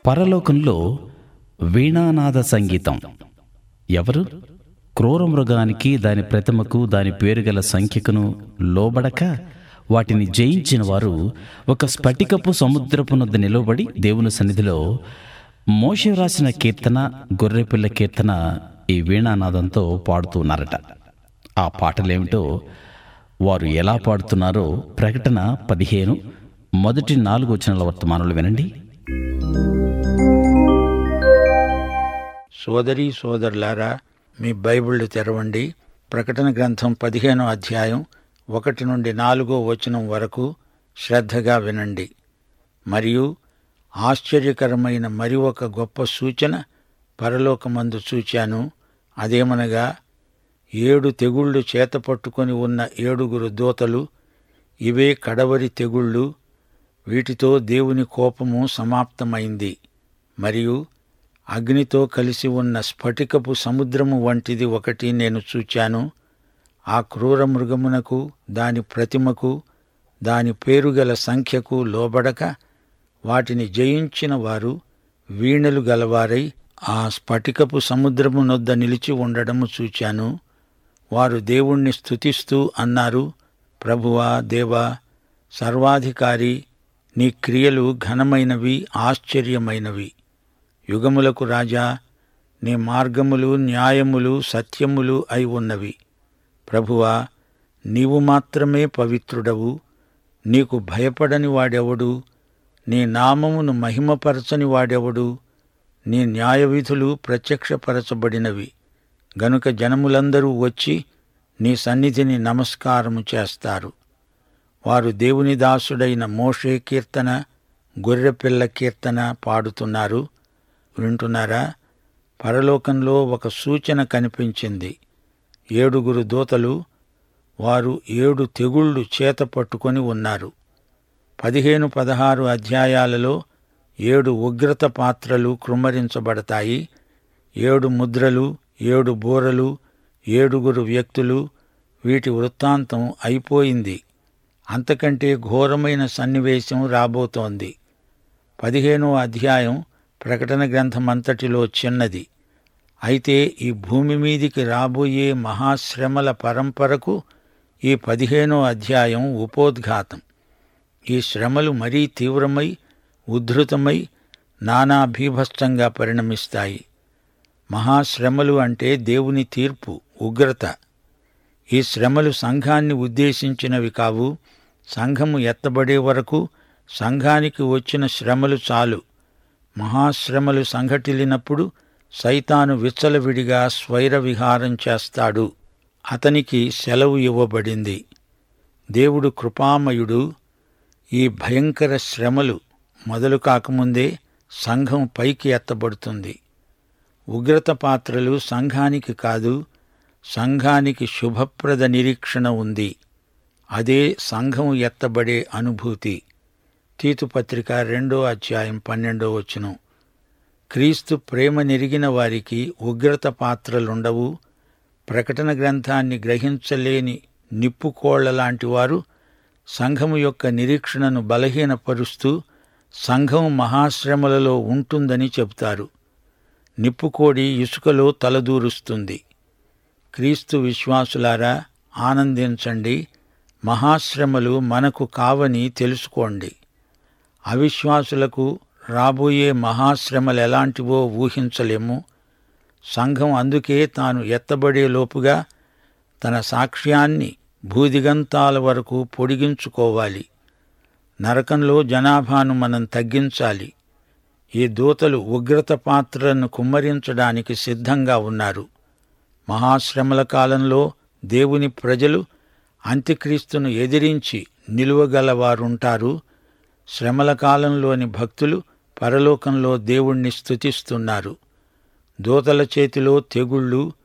పరలోకంలో వీణానాద సంగీతం ఎవరు క్రూర మృగానికి దాని ప్రతిమకు దాని పేరు గల సంఖ్యకును లోబడక వాటిని జయించిన వారు ఒక స్ఫటికపు సముద్రపు నొద్ద నిలవబడి దేవుని సన్నిధిలో మోషే రాసిన కీర్తన గొర్రెపిల్ల కీర్తన ఈ వీణానాదంతో పాడుతూ ఉన్నారట ఆ పాటలేమిటో వారు ఎలా పాడుతున్నారో ప్రకటన పదిహేను మొదటి నాలుగు వచనాల వర్తమానాలు వినండి సోదరీ సోదరులారా మీ బైబిళ్ళు తెరవండి ప్రకటన గ్రంథం పదిహేనో అధ్యాయం ఒకటి నుండి నాలుగో వచనం వరకు శ్రద్ధగా వినండి మరియు ఆశ్చర్యకరమైన మరి ఒక గొప్ప సూచన పరలోకమందు చూచాను అదేమనగా ఏడు తెగుళ్ళు చేతపట్టుకొని ఉన్న ఏడుగురు దూతలు ఇవే కడవరి తెగుళ్ళు వీటితో దేవుని కోపము సమాప్తమైంది మరియు అగ్నితో కలిసి ఉన్న స్ఫటికపు సముద్రము వంటిది ఒకటి నేను చూచాను ఆ క్రూర మృగమునకు దాని ప్రతిమకు దాని పేరుగల సంఖ్యకు లోబడక వాటిని జయించిన వారు వీణలు గలవారై ఆ స్ఫటికపు సముద్రము నొద్ద నిలిచి ఉండడము చూచాను వారు దేవుణ్ణి స్తుతిస్తూ అన్నారు ప్రభువా దేవా సర్వాధికారి నీ క్రియలు ఘనమైనవి ఆశ్చర్యమైనవి యుగములకు రాజా నీ మార్గములు న్యాయములు సత్యములు అయి ఉన్నవి ప్రభువా నీవు మాత్రమే పవిత్రుడవు నీకు భయపడని వాడెవడు నీ నామమును మహిమపరచని వాడెవడు నీ న్యాయవిధులు ప్రత్యక్షపరచబడినవి గనుక జనములందరూ వచ్చి నీ సన్నిధిని నమస్కారము చేస్తారు వారు దేవుని దాసుడైన మోషే కీర్తన గొర్రెపిల్ల కీర్తన పాడుతున్నారు వింటున్నారా పరలోకంలో ఒక సూచన కనిపించింది ఏడుగురు దూతలు వారు ఏడు తెగుళ్ళు చేత పట్టుకొని ఉన్నారు పదిహేను పదహారు అధ్యాయాలలో ఏడు ఉగ్రత పాత్రలు కృమ్మరించబడతాయి ఏడు ముద్రలు ఏడు బూరలు ఏడుగురు వ్యక్తులు వీటి వృత్తాంతం అయిపోయింది అంతకంటే ఘోరమైన సన్నివేశం రాబోతోంది పదిహేనో అధ్యాయం ప్రకటన గ్రంథమంతటిలో చిన్నది అయితే ఈ భూమి మీదికి రాబోయే మహాశ్రమల పరంపరకు ఈ పదిహేనో అధ్యాయం ఉపోద్ఘాతం ఈ శ్రమలు మరీ తీవ్రమై ఉద్ధృతమై నానా భీభత్సంగా పరిణమిస్తాయి మహాశ్రమలు అంటే దేవుని తీర్పు ఉగ్రత ఈ శ్రమలు సంఘాన్ని ఉద్దేశించినవి కావు సంఘము ఎత్తబడే వరకు సంఘానికి వచ్చిన శ్రమలు చాలు మహాశ్రమలు సంఘటిల్లినప్పుడు సైతాను విచ్చలవిడిగా స్వైర విహారం చేస్తాడు అతనికి సెలవు ఇవ్వబడింది దేవుడు కృపామయుడు ఈ భయంకర శ్రమలు మొదలు కాకముందే సంఘం పైకి ఎత్తబడుతుంది ఉగ్రత పాత్రలు సంఘానికి కాదు సంఘానికి శుభప్రద నిరీక్షణ ఉంది అదే సంఘం ఎత్తబడే అనుభూతి తీతుపత్రిక రెండో అధ్యాయం పన్నెండో వచనం క్రీస్తు ప్రేమ నెరిగిన వారికి ఉగ్రత పాత్రలుండవు ప్రకటన గ్రంథాన్ని గ్రహించలేని నిప్పుకోళ్ల లాంటి వారు సంఘము యొక్క నిరీక్షణను బలహీనపరుస్తూ సంఘం మహాశ్రమలలో ఉంటుందని చెబుతారు నిప్పుకోడి ఇసుకలో తలదూరుస్తుంది క్రీస్తు విశ్వాసులారా ఆనందించండి మహాశ్రమలు మనకు కావని తెలుసుకోండి అవిశ్వాసులకు రాబోయే మహాశ్రమలు ఎలాంటివో ఊహించలేము సంఘం అందుకే తాను ఎత్తబడే లోపుగా తన సాక్ష్యాన్ని భూదిగంతాల వరకు పొడిగించుకోవాలి నరకంలో జనాభాను మనం తగ్గించాలి ఈ దూతలు ఉగ్రత పాత్రలను కుమ్మరించడానికి సిద్ధంగా ఉన్నారు మహాశ్రమల కాలంలో దేవుని ప్రజలు అంత్యక్రీస్తును ఎదిరించి నిలువగలవారుంటారు శ్రమల కాలంలోని భక్తులు పరలోకంలో దేవుణ్ణి స్తుతిస్తున్నారు దూతల చేతిలో తెగుళ్ళు